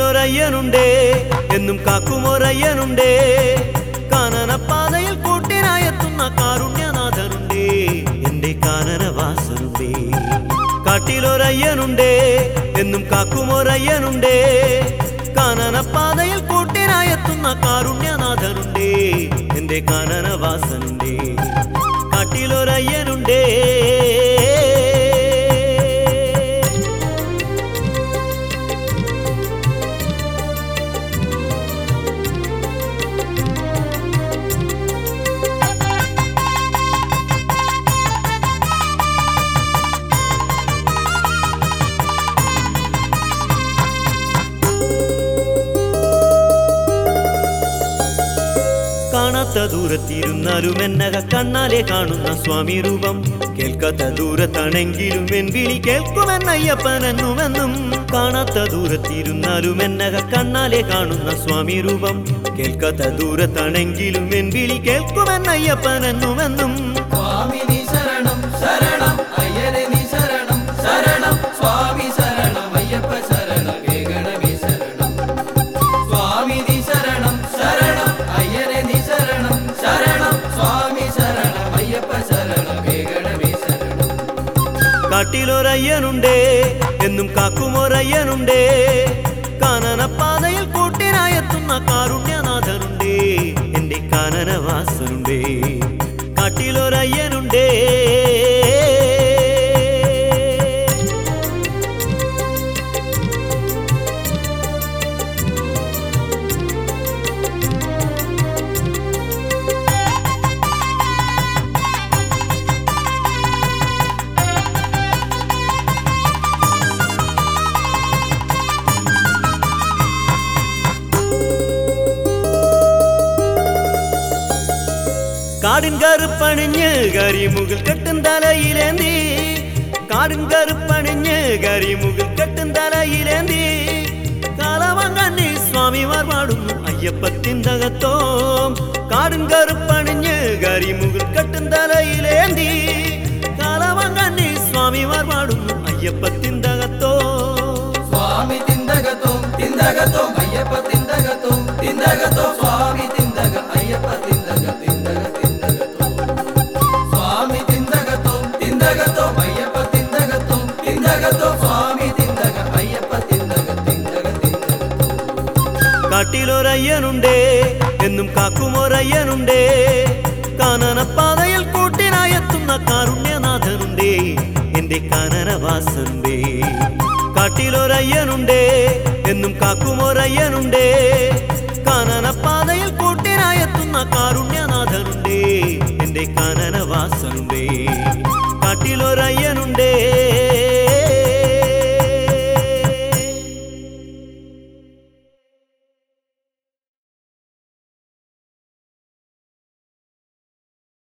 കാട്ടിലൊരയ്യനുണ്ടേ എന്നും കാക്കുമൊരയ്യനുണ്ടേ കാനനപ്പാതയിൽ കൂട്ടിനായെത്തുന്ന കാരുണ്യനാഥനുണ്ടേ എന്റെ കാനനവാസനുണ്ടേ കാട്ടിലൊരയ്യനുണ്ടേ എന്നും കാക്കുമൊരയ്യനുണ്ടേ കാനനപ്പാതയിൽ കൂട്ടിനായെത്തുന്ന കാരുണ്യനാഥനുണ്ടേ എന്റെ കാനനവാസനുണ്ടേ കാട്ടിലൊരയ്യനുണ്ടേ കാണാത്ത ദൂരത്തിരുന്നാലും എന്നക കണ്ണാലെ കാണുന്ന സ്വാമി രൂപം കേൾക്കാത്ത ദൂരത്താണെങ്കിലും എൻ വിളി കേൾക്കുമെന്നയ്യപ്പനെന്നുമെന്നും കാണാത്ത ദൂരത്തിരുന്നാലും എന്നക കണ്ണാലെ കാണുന്ന സ്വാമി രൂപം കേൾക്കാത്ത ദൂരത്താണെങ്കിലും എൻ വിളി കേൾക്കുമെന്നയ്യപ്പനെന്നുമെന്നും സ്വാമി നീ ശരണം ശരണം അയ്യനെ നീ ശരണം ശരണം സ്വാമി ശരണം അയ്യപ്പ ശരണം കേകണമേ ശരണം സ്വാമി നീ ശരണം ശരണം അയ്യനെ നീ ശരണം ശരണം സ്വാമി ശരണം അയ്യപ്പ ശരണം കേകണമേ ശരണം കാട്ടിലൊരയ്യനുണ്ടേ എന്നും കാക്കുമൊരയ്യനുണ്ടേ കാനനപ്പാതയിൽ കൂട്ടിനായെത്തുന്ന കാരുണ്യനാഥനുണ്ടേ എന്റെ കാനനവാസനുണ്ടേ കാട്ടിലൊരയ്യനുണ്ടേ കാടിൻ കറുപ്പണിഞ്ഞ് കരിമുകിൽ കെട്ടും തലയിലേന്തി കാടിൻ കറുപ്പണിഞ്ഞ് കരിമുകിൽ കെട്ടും തലയിലേന്തി കാലവങ്ങണ്ണി സ്വാമിമാർ പാടുന്നു അയ്യപ്പത്തിന്തകത്തോം കാടിൻ കറുപ്പണിഞ്ഞ് കരിമുകിൽ കെട്ടും തലയിലേന്തി കാലവങ്ങണ്ണി സ്വാമിമാർ പാടുന്നു അയ്യപ്പത്തിന്തകത്തോ സ്വാമി തിന്തകത്തോ തിന്തകത്തോ അയ്യപ്പ തിന്തകത്തോ തിന്തകത്തോ സ്വാമി തിന്തക അയ്യപ്പ തിന്തക തിന്തക തിന്തകത്തോ സ്വാമി തിന്തകത്തോ തിന്തകത്തോ അയ്യപ്പ തിന്തകത്തോ തിന്തകത്തോ സ്വാമി തിന്തക അയ്യപ്പ തിന്തക തിന്തക തിന്തകത്തോ കാട്ടിലൊരയ്യനുണ്ടേ എന്നും കാക്കുമൊരയ്യനുണ്ടേ കാനനപ്പാതയിൽ കൂട്ടിനായെത്തുന്ന കാരുണ്യനാഥനുണ്ടേ എന്റെ കാനനവാസനുണ്ടേ കാട്ടിലൊരയ്യനുണ്ടേ എന്നും കാക്കുമൊരയ്യനുണ്ടേ കാനനപ്പാതയിൽ കൂട്ടിനായെത്തുന്ന കാരുണ്യനാഥനുണ്ടേ എന്റെ കാനനവാസനുണ്ടേ കാട്ടിലൊരയ്യ